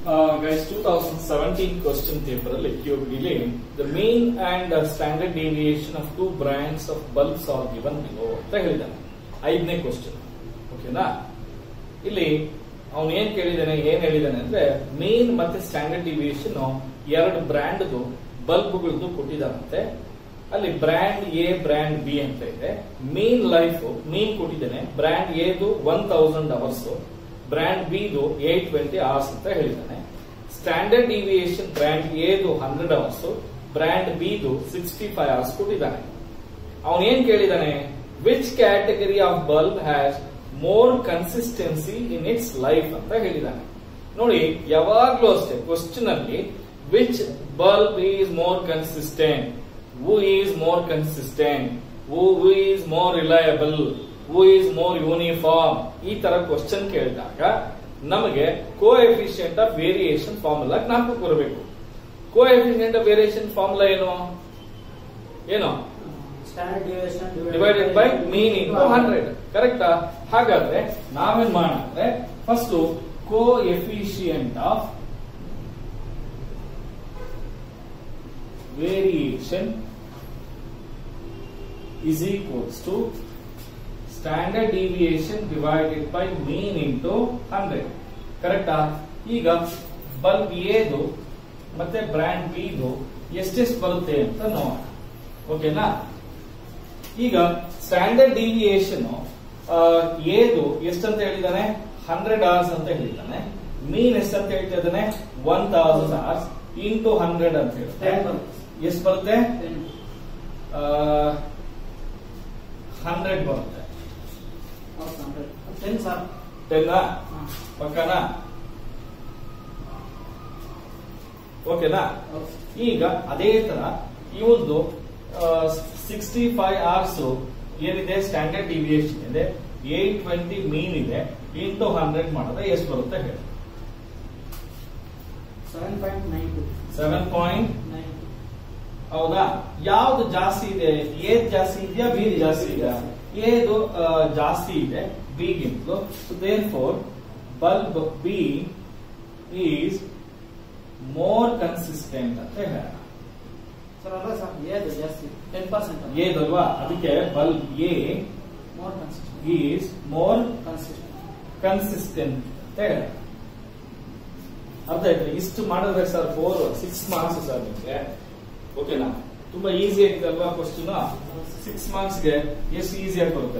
Guys two thousand seventeen question paper ಅಲ್ಲಿ ಕ್ಯೂಬಿಲಿ the mean and standard deviation of two brands of bulbs are given below ಅಂತ ಹೇಳಿದ್ದಾನೆ ಐದನೇ question ಓಕೆನಾ ಇಲ್ಲಿ ಅವನು ಏನ್ ಕೇಳಿದಾನೆ ಏನ್ ಹೇಳಿದಾನೆ ಅಂದ್ರೆ ಮೇನ್ ಮತ್ತೆ ಸ್ಟ್ಯಾಂಡರ್ಡ್ ಡಿವಿಯೇಷನ್ ಎರಡು ಬ್ರ್ಯಾಂಡ್ದು ಬಲ್ಬ್ಗಳದ್ದು ಕೊಟ್ಟಿದ್ದಾರಂತೆ ಅಲ್ಲಿ ಬ್ರ್ಯಾಂಡ್ ಎ ಬ್ರ್ಯಾಂಡ್ ಬಿ ಅಂತ ಇದೆ ಮೇನ್ ಲೈಫ್ ಮೇನ್ ಕೊಟ್ಟಿದ್ದಾನೆ ಬ್ರ್ಯಾಂಡ್ ಎದು ಒನ್ ತೌಸಂಡ್ ಅವರ್ಸ್ ಬ್ರ್ಯಾಂಡ್ ಬಿದು ಏಟ್ ಟ್ವೆಂಟಿ ಅವರ್ಸ್ ಅಂತ ಹೇಳಿದ್ದಾನೆ ಸ್ಟ್ಯಾಂಡರ್ಡ್ ಡಿವಿಯೇಷನ್ ಬ್ರ್ಯಾಂಡ್ ಎದು ಹಂಡ್ರೆಡ್ ಅವರ್ಸ್ ಬ್ರ್ಯಾಂಡ್ ಬಿದು ಸಿಕ್ಸ್ಟಿ ಫೈವ್ ಅವರ್ಸ್ ಕೊಟ್ಟಿದ್ದಾನೆ ಅವನು ಏನ್ ಕೇಳಿದಾನೆ which category of bulb has more consistency in its life ಅಂತ ಹೇಳಿದಾನೆ ನೋಡಿ ಯಾವಾಗ್ಲೂ ಅಷ್ಟೇ ಕ್ವಶನ್ ಅಲ್ಲಿ which bulb is more consistent who is more consistent who is more reliable who is more uniform ಈ ತರ ಕ್ವಶನ್ ಕೇಳಿದಾಗ ನಮಗೆ coefficient of variation formula ಜ್ಞಾಪಕ ಬರಬೇಕು coefficient of variation formula ಏನು ಏನು standard deviation divided by mean into hundred ಕರೆಕ್ಟಾ ಹಾಗಾದ್ರೆ ನಾವೇನ್ ಮಾಡಿದ್ರೆ first coefficient of variation is equals to standard deviation divided by mean into hundred ಕರೆಕ್ಟಾ ಈಗ ಬಲ್ಬ್ ಎದು ಮತ್ತೆ ಬ್ರ್ಯಾಂಡ್ ಬಿದು ಎಷ್ಟೆಷ್ಟು ಬರುತ್ತೆ ಅಂತ ನೋಡೋಣ ಓಕೆನಾ ಈಗ ಸ್ಟ್ಯಾಂಡರ್ಡ್ ಡಿವಿಯೇಷನ್ ಏದು ಎಷ್ಟಂತ ಹೇಳಿದಾನೆ ಹಂಡ್ರೆಡ್ ಅವರ್ಸ್ ಅಂತ ಹೇಳಿದ್ದಾನೆ ಮೀನ್ ಎಷ್ಟಂತ ಹೇಳ್ತಾ ಇದ್ದಾನೆ one thousand hours into hundred ಅಂತ ಹೇಳ್ತಾರೆ ಎಷ್ಟು ಬರುತ್ತೆ ಹಂಡ್ರೆಡ್ ಬರುತ್ತೆ ಟೆನ್ ಸರ್ ಟೆನ್ ಪಕ್ಕನಾ ಓಕೆನಾ ಈಗ ಅದೇ ತರ ಇವತ್ತು ಸಿಕ್ಸ್ಟಿ ಫೈವ್ ಅವರ್ಸ್ ಏನಿದೆ ಸ್ಟ್ಯಾಂಡರ್ಡ್ ಡಿವಿಯೇಷನ್ ಇದೆ ಏಟ್ ಟ್ವೆಂಟಿ ಮೀನ್ ಇದೆ ಇಂಟು ಹಂಡ್ರೆಡ್ ಮಾಡಿದ್ರೆ ಎಷ್ಟು ಬರುತ್ತೆ ಹೇಳಿ seven point nine two seven point nine ಹೌದಾ ಯಾವ್ದು ಜಾಸ್ತಿ ಇದೆ ಏದ್ ಜಾಸ್ತಿ ಇದೆಯಾ ಬಿ ಜಾಸ್ತಿ ಇದೆಯಾ ಏದು ಆ, ಜಾಸ್ತಿ ಇದೆ ಬಿಗಿಂತಲೂ so therefore bulb B is more consistent ಅಂತ ಹೇಳ ಸರ್ ಅಲ್ಲ ಸರ್ ಏದು ಜಾಸ್ತಿ ಟೆನ್ ಪರ್ಸೆಂಟ್ ಏದಲ್ವಾ ಅದಕ್ಕೆ bulb A more consistent is more consistent consistent ಅಂತ ಹೇಳ ಅರ್ಥ ಆಯ್ತು ಇಷ್ಟು ಮಾಡಿದ್ರೆ sir four six marks sir ನಿಮ್ಗೆ ಓಕೆನಾ ತುಂಬಾ ಈಸಿ ಆಗಿದೆ ಅಲ್ವಾ ಕ್ವಶನ್ ಸಿಕ್ಸ್ ಮಾರ್ಕ್ಸ್ಗೆ ಎಷ್ಟು ಈಸಿಯಾಗಿ ಬರುತ್ತೆ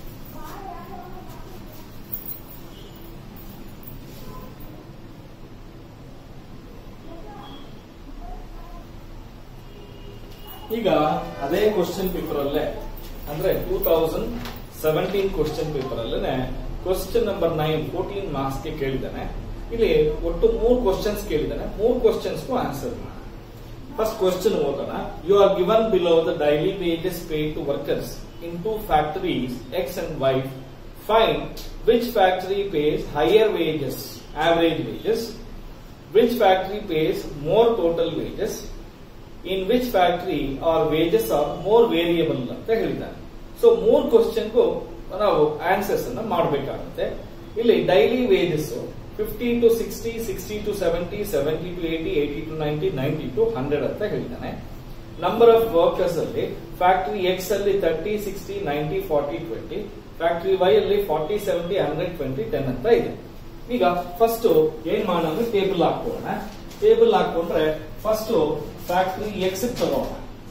ಈಗ ಅದೇ ಕ್ವಶನ್ ಪೇಪರ್ ಅಲ್ಲೇ ಅಂದ್ರೆ two thousand seventeen question paper ಅಲ್ಲೇ question number nine fourteen marks ಗೆ ಕೇಳಿದ್ದಾನೆ ಇಲ್ಲಿ ಒಟ್ಟು ಮೂರು ಕ್ವಶನ್ಸ್ ಕೇಳಿದ್ದಾನೆ ಮೂರು ಕ್ವಶನ್ಸ್ಗೂ ಆನ್ಸರ್ ಮಾಡಿ ಫಸ್ಟ್ ಕ್ವಶನ್ ಓದೋಣ you are given below the daily wages paid to workers in two factories X and Y find which factory pays higher wages average wages which factory pays more total wages in which factory are wages are more variable ಅಂತ ಹೇಳಿದ್ದಾರೆ so ಮೂರ್ ಕ್ವಶನ್ಗೂ ನಾವು answers ಅನ್ನ ಮಾಡಬೇಕಾಗುತ್ತೆ ಇಲ್ಲಿ daily wages fifty to sixty sixty to seventy seventy to eighty eighty to ninety ninety to hundred ಅಂತ ಹೇಳಿದ್ದಾನೆ number of workers ಅಲ್ಲಿ ಫ್ಯಾಕ್ಟರಿ ಎಕ್ಸ್ ಅಲ್ಲಿ thirty sixty ninety forty twenty factory Y ಅಲ್ಲಿ forty seventy hundred twenty ten ಅಂತ ಇದೆ ಈಗ first ಏನ್ ಮಾಡೋಣ ಟೇಬಲ್ ಹಾಕೋಣ ಟೇಬಲ್ ಹಾಕೊಂಡ್ರೆ ಫಸ್ಟ್ ಫ್ಯಾಕ್ಟರಿ ಎಕ್ಸ್ ತಗೋಣ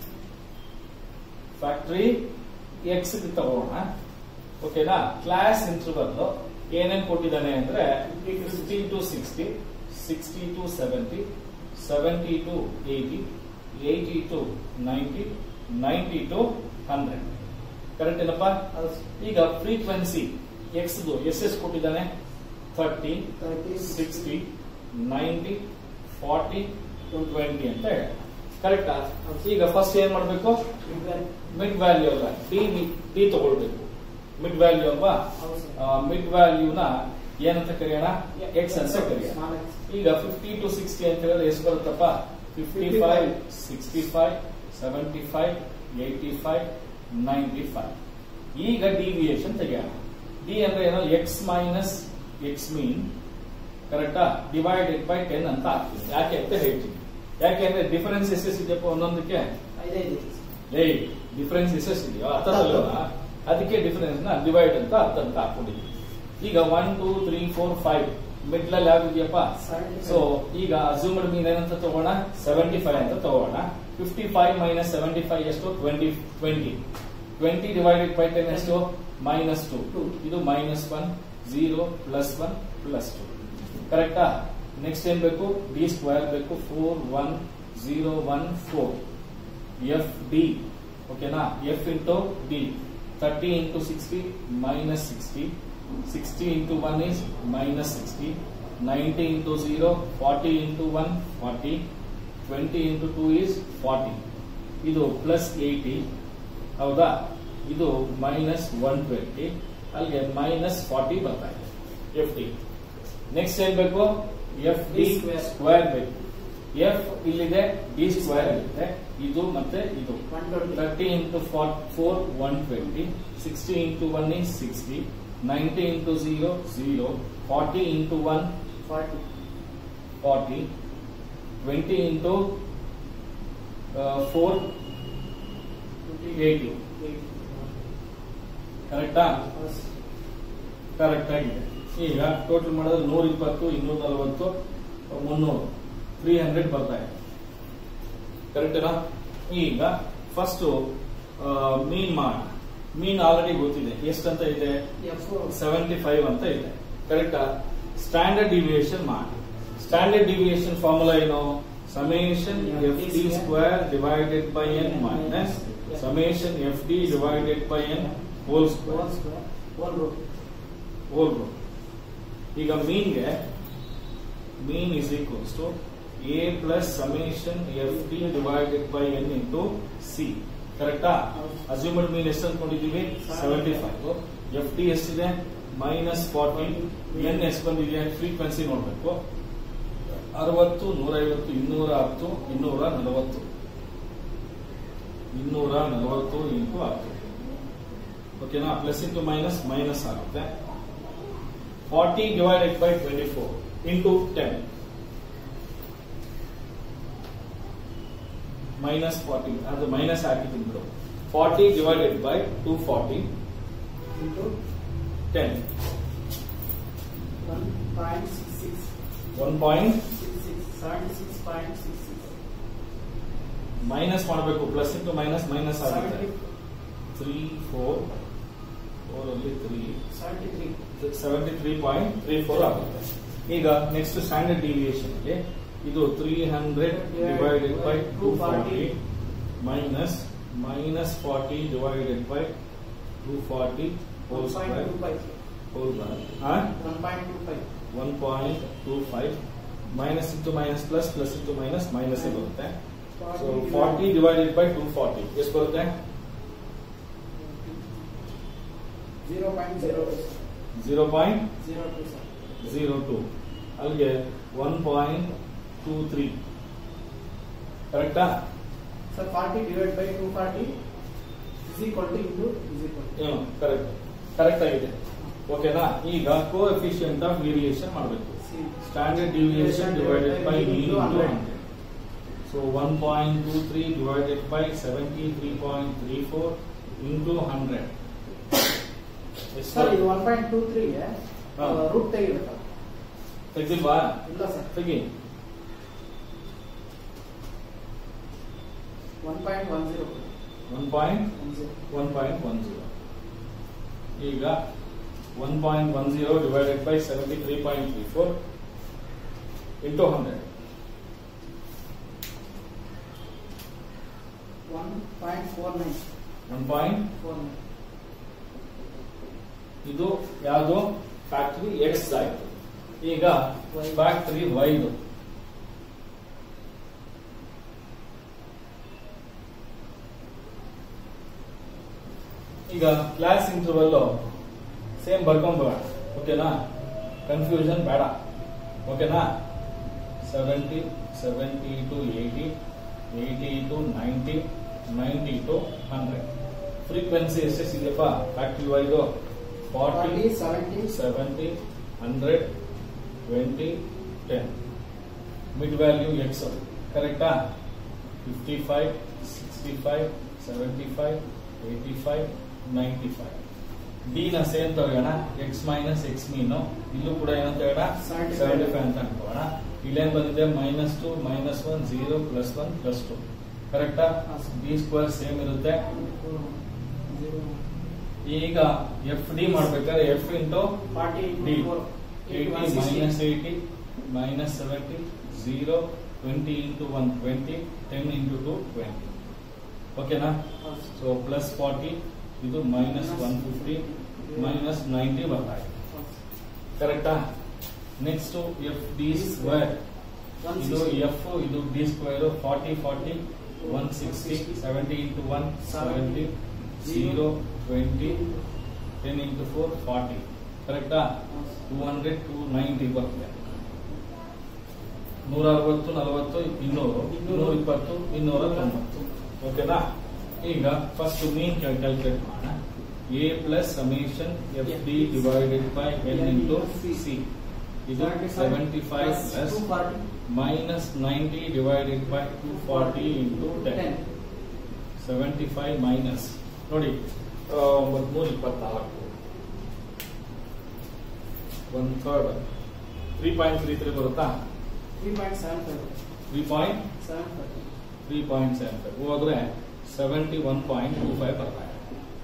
ಫ್ಯಾಕ್ಟರಿ ಎಕ್ಸ್ ತಗೋಣ ಓಕೆನಾ ಕ್ಲಾಸ್ ಇಂಟರ್ವಲ್ ಏನೇನ್ ಕೊಟ್ಟಿದ್ದಾನೆ ಅಂದ್ರೆ fifty to sixty sixty to seventy seventy to eighty eighty to ninety ninety to hundred correct ಏನಪ್ಪ ಈಗ ಫ್ರೀಕ್ವೆನ್ಸಿ ಎಕ್ಸ್ ಎಷ್ಟೆಷ್ಟು ಕೊಟ್ಟಿದ್ದಾನೆ thirty thirty sixty ninety forty to twenty ಅಂತ ಹೇಳಿ ಕರೆಕ್ಟಾ ಈಗ ಫಸ್ಟ್ ಏನ್ ಮಾಡ್ಬೇಕು ಮಿಡ್ ವ್ಯಾಲ್ಯೂ ಅಲ್ಲ ಡಿ ಡಿ ತಗೊಳ್ಬೇಕು ಮಿಡ್ ವ್ಯಾಲ್ಯೂ ಅಲ್ವಾ ಹೌದು ಸರ್ ಮಿಡ್ ವ್ಯಾಲ್ಯೂನ ಏನಂತ ಕರೆಯೋಣ ಎಕ್ಸ್ ಅಂತ ಕರೆಯೋಣ ಸ್ಮಾಲ್ ಎಕ್ಸ್ ಈಗ ಫಿಫ್ಟಿ ಟು ಸಿಕ್ಸ್ಟಿ ಅಂತ ಹೇಳಿದ್ರೆ ಎಷ್ಟು ಬರುತ್ತಪ್ಪ fifty five sixty five seventy five eighty five ninety five ಈಗ ಡಿವಿಯೇಷನ್ ತೆಗೆಯೋಣ ಡಿ ಅಂದ್ರೆ ಏನೋ ಎಕ್ಸ್ ಮೈನಸ್ ಎಕ್ಸ್ ಮೀನ್ ಕರೆಕ್ಟಾ ಡಿವೈಡೆಡ್ ಬೈ ಟೆನ್ ಅಂತ ಹಾಕ್ತೀನಿ ಯಾಕೆ ಅಂತ ಹೇಳ್ತೀನಿ ಯಾಕೆಂದ್ರೆ ಡಿಫರೆನ್ಸ್ ಎಷ್ಟೆಷ್ಟಿದೆಯಪ್ಪ ಒಂದೊಂದಕ್ಕೆ ಐದೈದು ಲೇ ಡಿಫರೆನ್ಸ್ ಎಷ್ಟೆಷ್ಟಿದೆಯೋ ಹತ್ತಲ್ವಾ ಅದಕ್ಕೆ ಡಿಫರೆನ್ಸ್ ನ ಡಿವೈಡ್ ಅಂತ ಹತ್ತ ಅಂತ ಹಾಕೊಂಡಿದ್ದೀನಿ ಈಗ one two three four five middle ಅಲ್ಲಿ ಯಾವ್ದಿದೆಯಪ್ಪ ಸೊ ಈಗ ಅಸ್ಯೂಮ್ಡ್ ಮೀನ್ ಏನಂತ ತಗೋಣ ಸೆವೆಂಟಿ ಫೈವ್ ಅಂತ ತಗೋಣ fifty five minus seventy five ಎಷ್ಟು twenty twenty twenty divided by ten ಎಷ್ಟು ಮೈನಸ್ ಟು Two. ಇದು minus one zero plus one plus two ಕರೆಕ್ಟಾ ನೆಕ್ಸ್ಟ್ ಏನ್ ಬೇಕು ಡಿ ಸ್ಕ್ವೇರ್ ಬೇಕು four one zero one four F D ಓಕೆನಾ F into D thirty into sixty minus sixty sixty into one is minus sixty ninety into zero forty into one forty twenty into two is forty ಇದು plus eighty ಹೌದಾ ಇದು minus one twenty ಅಲ್ಲಿಗೆ minus forty ಬರ್ತಾ ಇದೆ F D next ಏನ್ ಬೇಕು F D D square. Square ಬೇಕು F ಇಲ್ಲಿದೆ ಡಿ ಸ್ಕ್ವೇರ್ ಇರುತ್ತೆ ಇದು ಮತ್ತೆ ಇದು one twenty thirty into four one twenty sixty into one is sixty ninety into zero zero forty into one forty forty twenty into four eighty ಕರೆಕ್ಟಾ correct ಆಗಿದೆ ಈಗ total ಮಾಡಿದ್ರೆ ನೂರ ಇಪ್ಪತ್ತು ಇನ್ನೂರ ನಲವತ್ತು ಮುನ್ನೂರು ತ್ರೀ ಹಂಡ್ರೆಡ್ ಬರ್ತಾ ಇದೆ ಕರೆಕ್ಟಾ ಈಗ ಫಸ್ಟ್ ಮೀನ್ ಮಾಡ ಮೀನ್ ಆಲ್ರೆಡಿ ಗೊತ್ತಿದೆ ಎಷ್ಟಂತ ಇದೆ ಎಫ್ ಸೆವೆಂಟಿ ಫೈವ್ ಅಂತ ಇದೆ ಕರೆಕ್ಟಾ ಸ್ಟ್ಯಾಂಡರ್ಡ್ ಡಿವಿಯೇಷನ್ ಮಾಡಿ ಸ್ಟ್ಯಾಂಡರ್ಡ್ ಡಿವಿಯೇಷನ್ ಫಾರ್ಮುಲಾ ಏನು summation F D square divided by N minus summation F D divided by N whole square whole square whole root whole root ಈಗ ಮೀನ್ಗೆ mean is equals to A plus summation F D divided by N into C ಕರೆಕ್ಟಾ assumed mean ಎಷ್ಟು ಅನ್ಕೊಂಡಿದೀವಿ seventy five F D ಎಷ್ಟಿದೆ minus forty N ಎಷ್ಟು ಬಂದಿದೆ frequency ನೋಡ್ಬೇಕು ಅರವತ್ತು ನೂರೈವತ್ತು ಇನ್ನೂರ ಹತ್ತು ಇನ್ನೂರ ನಲವತ್ತು ಇನ್ನೂರ ನಲವತ್ತು ಇಂಟು ಹತ್ತು ಓಕೆನಾ ಪ್ಲಸ್ ಇಂಟು ಮೈನಸ್ ಮೈನಸ್ ಆಗುತ್ತೆ forty divided by twenty four into ten minus forty ಅದು ಮೈನಸ್ ಹಾಕಿದ್ದೀನಿ ಬಿಡು forty divided by two forty into ten one point six six one point six six seventy six point six six minus ಮಾಡಬೇಕು plus into minus minus ಆಗುತ್ತೆ seventy three four four ಅಲ್ಲಿ three seventy three seventy three point three four ಆಗುತ್ತೆ ಈಗ next standard deviation ಗೆ ಇದು three hundred divided by two forty minus minus forty divided by two forty whole one point two square five whole one point two five one point two five minus into minus plus plus into minus minus ಬರುತ್ತೆ so forty divided by two forty ಎಷ್ಟು ಬರುತ್ತೆ zero point zero zero point zero two sir zero two ಅಲ್ಲಿಗೆ one point two three ಕರೆಕ್ಟಾ sir forty divide by two forty is equal to into is equal to correct correct ಆಗಿದೆ ಓಕೆನಾ ಈಗ coefficient of variation ಮಾಡಬೇಕು standard deviation divided by mean hundred so one point two three divided by seventy three point three four into hundred sir ಇದು one point two ತ್ರೀಗೆ ಹಾ. Root ತೆಗಿಬೇಕಾ ತೆಗ್ದಿಲ್ವಾ ಇಲ್ಲ ಸರ್ ತೆಗಿ one point one zero one point one zero one point one zero ಈಗ one point one zero divided by seventy three point three four into hundred one point four nine one point four nine ಇದು ಯಾವುದು factory X ಆಯ್ತು ಈಗ Y. Factory ವೈದು ಈಗ class interval same ಬರ್ಕೊಂಬೋಣ ಓಕೆನಾ confusion ಬೇಡ ಓಕೆನಾ seventy seventy to eighty eighty to ninety ninety to hundred frequency ಎಷ್ಟೆಷ್ಟಿದೆಯಪ್ಪ ಫ್ಯಾಕ್ಟರಿ ವೈದು forty forty seventy seventy hundred twenty ten mid value X ಕರೆಕ್ಟಾ fifty five sixty five seventy five eighty five ninety five d ನ same ತಗೋಣ X minus X mean ಇಲ್ಲೂ ಕೂಡ ಏನಂತ ಹೇಳೋಣ 75. Seventy five ಅಂತ ಅನ್ಕೋಣ ಇಲ್ಲೇನ್ ಬಂದಿದೆ minus two minus one zero plus one plus two ಕರೆಕ್ಟಾ ಹಾ, ಸರ್. ಡಿ ಸ್ಕ್ವೇರ್ ಸೇಮ್ ಇರುತ್ತೆ Zero. ಈಗ ಎಫ್ ಡಿ ಮಾಡ್ಬೇಕಾದ್ರೆ f into Forty d into four. Eighty One sixty. Minus eighty minus seventy zero twenty into one twenty ten into two twenty ಓಕೆನಾ ಹೌದು sir. So plus forty ಇದು minus one fifty minus ninety ಬರ್ತಾ ಇದೆ ಹೌದು sir. ಕರೆಕ್ಟಾ next f D square One ಇದು sixty. F ಇದು d square forty forty one sixty seventy into one seventy zero twenty ten into four forty ಕರೆಕ್ಟಾ ಹೌದು sir. Two hundred two ninety ಬರ್ತದೆ ನೂರ ಅರವತ್ತು ನಲವತ್ತು ಇನ್ನೂರು ಇನ್ನೂರ ಇಪ್ಪತ್ತು ಇನ್ನೂರ ತೊಂಬತ್ತು ಓಕೆನಾ ಈಗ ಫಸ್ಟ್ ಮೀನ್ ಕ್ಯಾಲ್ಕುಲೇಟ್ ಮಾಡೋಣ A plus summation F D divided by N into c ಇದು seventy five Plus plus two forty. Minus ninety divided by two forty into ten Ten. Seventy five minus ನೋಡಿ ಒಂಬತ್ನೂರ ಇಪ್ಪತ್ನಾಲ್ಕು one third three point three three ಬರುತ್ತಾ Three point seven five. Three point Seven five. Three point seven five ಹೋದ್ರೆ seventy one point two five ಬರ್ತಾ ಇದೆ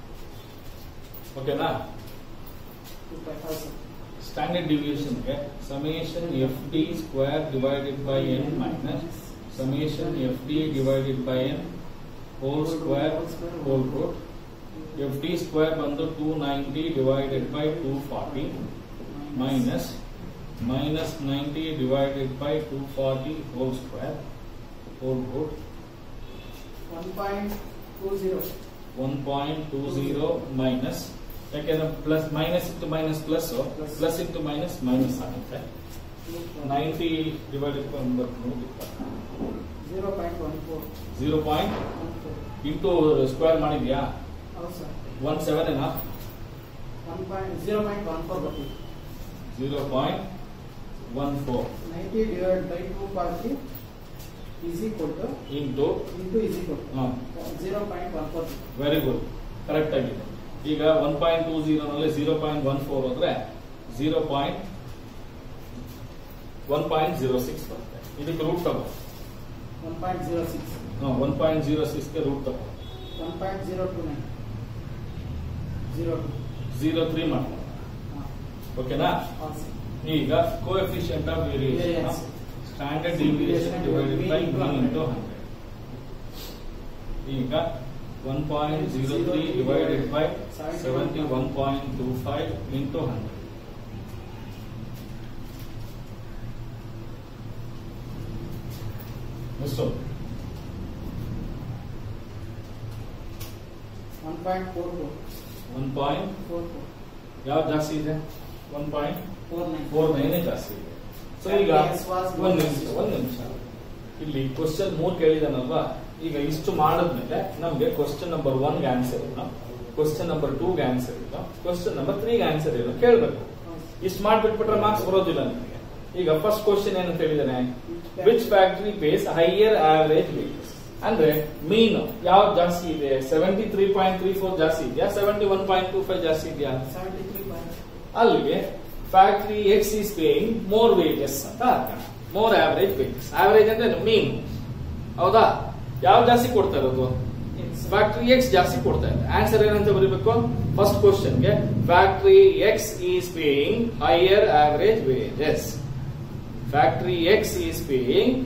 ಓಕೆನಾ Two point five sir. Standard ಡಿವಿಯೇಷನ್ಗೆ summation F D square divided by N minus summation F D divided by N whole square whole root f D square ಬಂದು two ninety divided by two forty minus minus 90 divided by 240 whole square whole root One point two zero. 1.20 minus ಯಾಕೆಂದ್ರೆ plus minus into minus plus Plus. Plus into minus minus ಆಗುತ್ತೆ ninety divided by ಒಂಬತ್ತು Zero point one four. Zero point One four. Into square ಮಾಡಿದ್ಯಾ ಹೌದು sir. One seven ಏನಾ One point zero point one four ಬರ್ತೀವಿ. Zero point one four Ninety divided by two forty is equal to into into is equal to zero point one four. Very good correct ಆಗಿದೆ ಈಗ one point two zero ನಲ್ಲಿ zero point one four ಹೋದ್ರೆ zero point one point zero six ಬರುತ್ತೆ ಇದಕ್ಕೆ root ತಗೋ One point zero six. One point zero ಸಿಕ್ಸ್ಗೆ root ತಗೋ One point zero two nine. Zero two. Zero three ಮಾಡ್ಕೊ ಹಾ. ಓಕೆನಾ ಹೌದು ಸರ್. ಈಗ coefficient of variation Variance. Standard deviation divided by mean into hundred ಈಗ one point zero three divided by seventy one point two five into hundred ಎಷ್ಟು One point four four. One point Four four. ಯಾವ್ದು ಜಾಸ್ತಿ ಇದೆ one point Four nine. Four nine ಜಾಸ್ತಿ ಇದೆ so ಈಗ Yes, was ಒಂದ್ ನಿಮಿಷ ಒಂದ್ ನಿಮಿಷ ಇಲ್ಲಿ ಕ್ವಶನ್ ಮೂರ್ ಕೇಳಿದಾನಲ್ವಾ ಈಗ ಇಷ್ಟು ಮಾಡಿದ್ಮೇಲೆ ನಮ್ಗೆ ಕ್ವಶನ್ ನಂಬರ್ ಒನ್ಗೆ ಆನ್ಸರ್ ಇಲ್ಲ ಕ್ವಶನ್ ನಂಬರ್ ಟೂಗೆ ಆನ್ಸರ್ ಇಲ್ಲ ಕ್ವಶನ್ ನಂಬರ್ ತ್ರೀಗೆ ಆನ್ಸರ್ ಇಲ್ಲ ಕೇಳ್ಬೇಕು ಇಷ್ಟು ಮಾಡ್ಬಿಟ್ಬಿಟ್ರೆ ಮಾರ್ಕ್ಸ್ ಬರೋದಿಲ್ಲ ನಿಮಗೆ ಈಗ ಫಸ್ಟ್ ಕ್ವಶನ್ ಏನಂತ ಹೇಳಿದಾನೆ which factory pays higher average wages ಅಂದ್ರೆ ಮೀನು ಯಾವ್ದು ಜಾಸ್ತಿ ಇದೆ seventy three point three four ಜಾಸ್ತಿ ಇದೆಯಾ seventy one point two five ಜಾಸ್ತಿ ಇದೆಯಾ Seventy three point. ಅಲ್ಲಿಗೆ factory X is paying more wages ಅಂತ ಅರ್ಥ ಮೋರ್ ಆವರೇಜ್ ವೇಜಸ್ ಆವರೇಜ್ ಅಂದ್ರೆ ಮೀನ್ ಹೌದಾ ಯಾವ್ದು ಜಾಸ್ತಿ ಕೊಡ್ತಾ ಇರೋದು Yes. ಫ್ಯಾಕ್ಟರಿ ಎಕ್ಸ್ ಜಾಸ್ತಿ ಕೊಡ್ತಾ ಇದೆ ಆನ್ಸರ್ ಏನಂತ ಬರೀಬೇಕು ಫಸ್ಟ್ ಕ್ವಶನ್ಗೆ factory X is paying higher average wages factory X is paying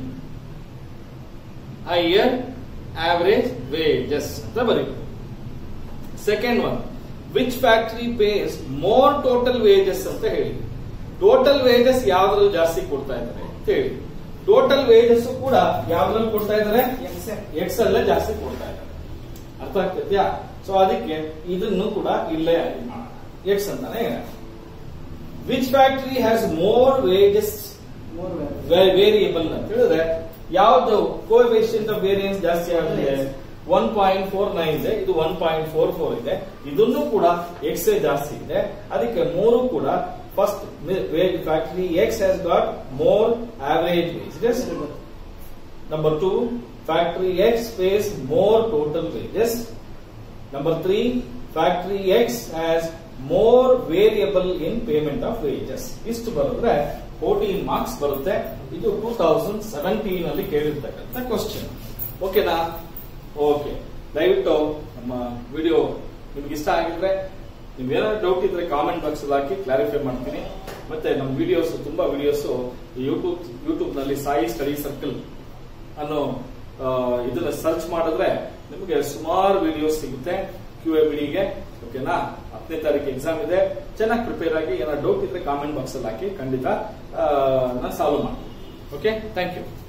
higher average wages ಅಂತ ಬರೀಬೇಕು second one which factory pays more total wages ಅಂತ ಹೇಳಿ ಟೋಟಲ್ ವೇಜಸ್ ಯಾವ್ದ್ರಲ್ಲಿ ಜಾಸ್ತಿ ಕೊಡ್ತಾ ಇದ್ದಾರೆ ಅಂತ ಹೇಳಿ ಟೋಟಲ್ ವೇಜಸ್ ಕೂಡ ಯಾವ್ದ್ರಲ್ಲಿ ಕೊಡ್ತಾ ಇದ್ದಾರೆ Yes, sir. ಎಕ್ಸ್ ಅಲ್ಲೇ ಜಾಸ್ತಿ ಕೊಡ್ತಾ ಇದ್ದಾರೆ ಅರ್ಥ ಆಗ್ತಿದ್ಯಾ ಸೊ ಅದಕ್ಕೆ ಇದನ್ನು ಕೂಡ ಇಲ್ಲೇ ಆಗಿ ಮಾಡೋಣ ಎಕ್ಸ್ ಅಂತಾನೆ which factory has more wages More value. Variable ಅಂತ ಹೇಳಿದ್ರೆ ಯಾವ್ದು ಕೋಎಫಿಷಿಯಂಟ್ ಆಫ್ ವೇರಿಯನ್ಸ್ ಜಾಸ್ತಿ ಆಗಿದೆ ಒನ್ ಪಾಯಿಂಟ್ ಫೋರ್ ನೈನ್ ಇದೆ ಇದು ಒನ್ ಪಾಯಿಂಟ್ ಫೋರ್ ಫೋರ್ ಇದೆ ಇದನ್ನು ಕೂಡ ಎಕ್ಸ್ ಜಾಸ್ತಿ ಇದೆ ಅದಕ್ಕೆ ಮೂರು ಕೂಡ first factory X has got more average wages Number two, factory X pays more total wages. Number three, factory X has more variable in payment of wages. ಇಷ್ಟು ಬರೆದ್ರೆ ಫೋರ್ಟೀನ್ ಮಾರ್ಕ್ಸ್ ಬರುತ್ತೆ ಇದು ಟೂ ತೌಸಂಡ್ ಸೆವೆಂಟೀನ್ ಅಲ್ಲಿ ಕೇಳಿರ್ತಕ್ಕಂಥ question ಓಕೆನಾ okay ದಯವಿಟ್ಟು ನಮ್ಮ video ನಿಮ್ಗೆ ಇಷ್ಟ ಆಗಿದ್ರೆ ನೀವು ಏನಾದ್ರು ಡೌಟ್ ಇದ್ರೆ ಕಾಮೆಂಟ್ ಬಾಕ್ಸ್ ಅಲ್ಲಿ ಹಾಕಿ ಕ್ಲಾರಿಫೈ ಮಾಡ್ತೀನಿ ಮತ್ತೆ ನಮ್ಮ ವಿಡಿಯೋಸ್ ತುಂಬಾ ವಿಡಿಯೋಸ್ ಯೂಟ್ಯೂಬ್ ಯೂಟ್ಯೂಬ್ ನಲ್ಲಿ ಸಾಯಿ ಸ್ಟಡಿ ಸರ್ಕಲ್ ಅನ್ನೋ ಆ, ಇದನ್ನ ಸರ್ಚ್ ಮಾಡಿದ್ರೆ ನಿಮಗೆ ಸುಮಾರು ವಿಡಿಯೋಸ್ ಸಿಗುತ್ತೆ ಕ್ಯೂ ಎ ಬಿಡಿಗೆ ಓಕೆನಾ ಹತ್ತನೇ ತಾರೀಕು ಎಕ್ಸಾಮ್ ಇದೆ ಚೆನ್ನಾಗಿ ಪ್ರಿಪೇರ್ ಆಗಿ ಏನಾದ್ರು ಡೌಟ್ ಇದ್ರೆ ಕಾಮೆಂಟ್ ಬಾಕ್ಸ್ ಅಲ್ಲಿ ಹಾಕಿ ಖಂಡಿತ ಆ, ನಾನು ಸಾಲ್ವ್ ಮಾಡ್ತೀನಿ ಓಕೆ ಥ್ಯಾಂಕ್ ಯು